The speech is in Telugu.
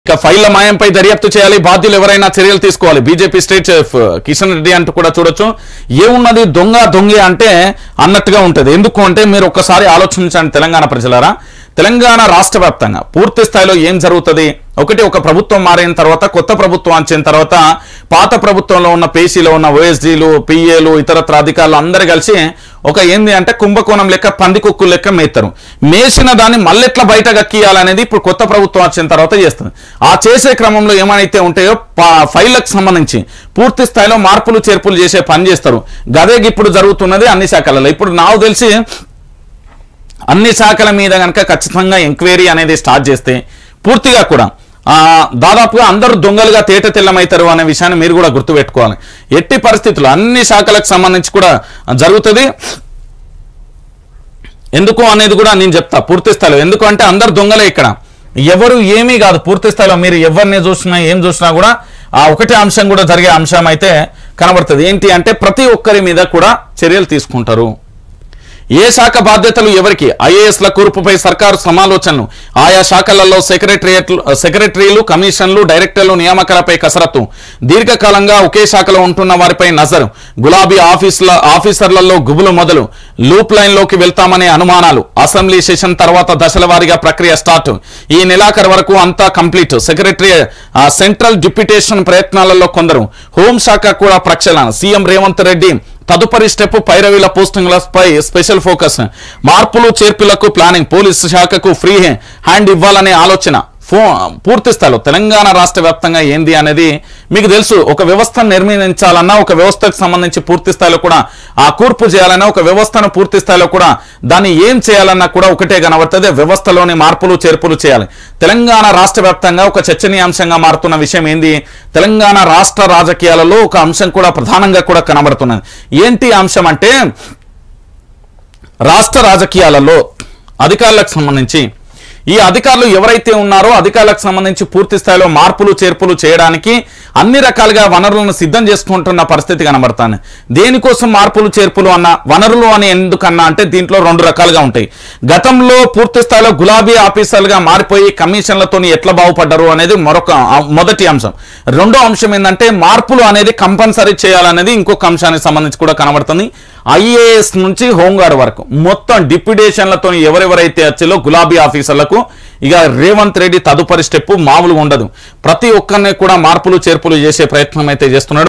ఇక ఫైళ్ల మాయంపై దర్యాప్తు చేయాలి బాధ్యులు ఎవరైనా చర్యలు తీసుకోవాలి BJP state chief Kishan Reddy అంటూ కూడా చూడొచ్చు ఏమున్నది దొంగ దొంగే అంటే అన్నట్టుగా ఉంటది ఎందుకు అంటే మీరు ఒక్కసారి ఆలోచించండి తెలంగాణ ప్రజలారా తెలంగాణ రాష్ట్ర వ్యాప్తంగా పూర్తి స్థాయిలో ఏం జరుగుతుంది ఒకటి ఒక ప్రభుత్వం మారిన తర్వాత కొత్త ప్రభుత్వం వచ్చిన తర్వాత పాత ప్రభుత్వంలో ఉన్న పేసీలో ఉన్న ఓఎస్డీలు పిఏలు ఇతరత్ర అధికారులు అందరు కలిసి ఒక ఏంది అంటే కుంభకోణం లెక్క పందికొక్కు లెక్క మేస్తారు మేసిన దాన్ని మళ్ళెట్లా బయట గక్కియాలనేది ఇప్పుడు కొత్త ప్రభుత్వం వచ్చిన తర్వాత చేస్తుంది ఆ చేసే క్రమంలో ఏమైతే ఉంటాయో పా- ఫైళ్ళకు సంబంధించి పూర్తి స్థాయిలో మార్పులు చేర్పులు చేసే పని చేస్తారు గదే ఇప్పుడు జరుగుతున్నది అన్ని శాఖలలో ఇప్పుడు నాకు తెలిసి అన్ని శాఖల మీద కనుక ఖచ్చితంగా ఎంక్వైరీ అనేది స్టార్ట్ చేస్తే పూర్తిగా కూడా ఆ, దాదాపుగా అందరూ దొంగలుగా తేట తెల్లమవుతారు అనే విషయాన్ని మీరు కూడా గుర్తుపెట్టుకోవాలి ఎట్టి పరిస్థితుల్లో అన్ని శాఖలకు సంబంధించి కూడా జరుగుతుంది ఎందుకు అనేది కూడా నేను చెప్తా పూర్తి స్థాయిలో ఎందుకు అంటే అందరు దొంగలే ఇక్కడ ఎవరు ఏమీ కాదు పూర్తి స్థాయిలో మీరు ఎవరిని చూసినా ఏం చూసినా కూడా ఆ ఒకటే అంశం కూడా జరిగే అంశం అయితే కనబడుతుంది ఏంటి అంటే ప్రతి ఒక్కరి మీద కూడా చర్యలు తీసుకుంటారు ఏ శాఖ బాధ్యతలు ఎవరికి ఐఏఎస్ల కూర్పుపై సర్కారు సమాలోచనలు ఆయా శాఖలలో సెక్రటరియట్లు సెక్రటరీలు కమిషన్లు డైరెక్టర్లు నియామకాలపై కసరత్తు దీర్ఘకాలంగా ఒకే శాఖలో ఉంటున్న వారిపై నజరు గులాబీ ఆఫీసుల ఆఫీసర్లలో గుబులు మొదలు లూప్ లైన్ లోకి వెళ్తామనే అనుమానాలు అసెంబ్లీ సెషన్ తర్వాత దశల వారీగా ప్రక్రియ స్టార్ట్ ఈ నెలాఖరు వరకు అంతా కంప్లీట్ సెక్రటరీ ఆ, సెంట్రల్ డిప్యూటేషన్ ప్రయత్నాలలో కొందరు హోంశాఖ కూడా ప్రక్షాళన సీఎం రేవంత్ రెడ్డి తదుపరి స్టెప్ పైరవీల పోస్టింగ్లపై స్పెషల్ ఫోకస్ మార్పులు చేర్పులకు ప్లానింగ్ పోలీసు శాఖకు ఫ్రీ హ్యాండ్ ఇవ్వాలనే ఆలోచన ఫో పూర్తి స్థాయిలో తెలంగాణ రాష్ట్ర వ్యాప్తంగా ఏంది అనేది మీకు తెలుసు ఒక వ్యవస్థను నిర్మించాలన్నా ఒక వ్యవస్థకు సంబంధించి పూర్తి స్థాయిలో కూడా ఆ కూర్పు చేయాలన్నా ఒక వ్యవస్థను పూర్తి స్థాయిలో కూడా దాన్ని ఏం చేయాలన్నా కూడా ఒకటే కనబడుతుంది వ్యవస్థలోని మార్పులు చేర్పులు చేయాలి తెలంగాణ రాష్ట్ర వ్యాప్తంగా ఒక చర్చనీయాంశంగా మారుతున్న విషయం ఏంది తెలంగాణ రాష్ట్ర రాజకీయాలలో ఒక అంశం కూడా ప్రధానంగా కూడా కనబడుతున్నది ఏంటి అంశం అంటే రాష్ట్ర రాజకీయాలలో అధికారులకు సంబంధించి ఈ అధికారులు ఎవరైతే ఉన్నారో అధికారులకు సంబంధించి పూర్తి స్థాయిలో మార్పులు చేర్పులు చేయడానికి అన్ని రకాలుగా వనరులను సిద్ధం చేసుకుంటున్న పరిస్థితి కనబడుతుంది దేనికోసం మార్పులు చేర్పులు అన్న వనరులు అని ఎందుకన్నా అంటే దీంట్లో రెండు రకాలుగా ఉంటాయి గతంలో పూర్తి స్థాయిలో గులాబీ ఆఫీసర్లుగా మారిపోయి కమిషన్లతో ఎట్లా బాగుపడ్డారు అనేది మరొక ఆ, మొదటి అంశం రెండో అంశం ఏంటంటే మార్పులు అనేది కంపల్సరీ చేయాలనేది ఇంకొక అంశానికి సంబంధించి కూడా కనబడుతుంది ఐఏఎస్ నుంచి హోంగార్డ్ వరకు మొత్తం డిప్యుటేషన్లతో ఎవరెవరైతే వచ్చారో గులాబీ ఆఫీసర్లకు ఇక రేవంత్ రెడ్డి తదుపరి స్టెప్ మామూలుగా ఉండదు ప్రతి ఒక్కరిని కూడా మార్పులు చేర్పులు చేసే ప్రయత్నం అయితే చేస్తున్నాడు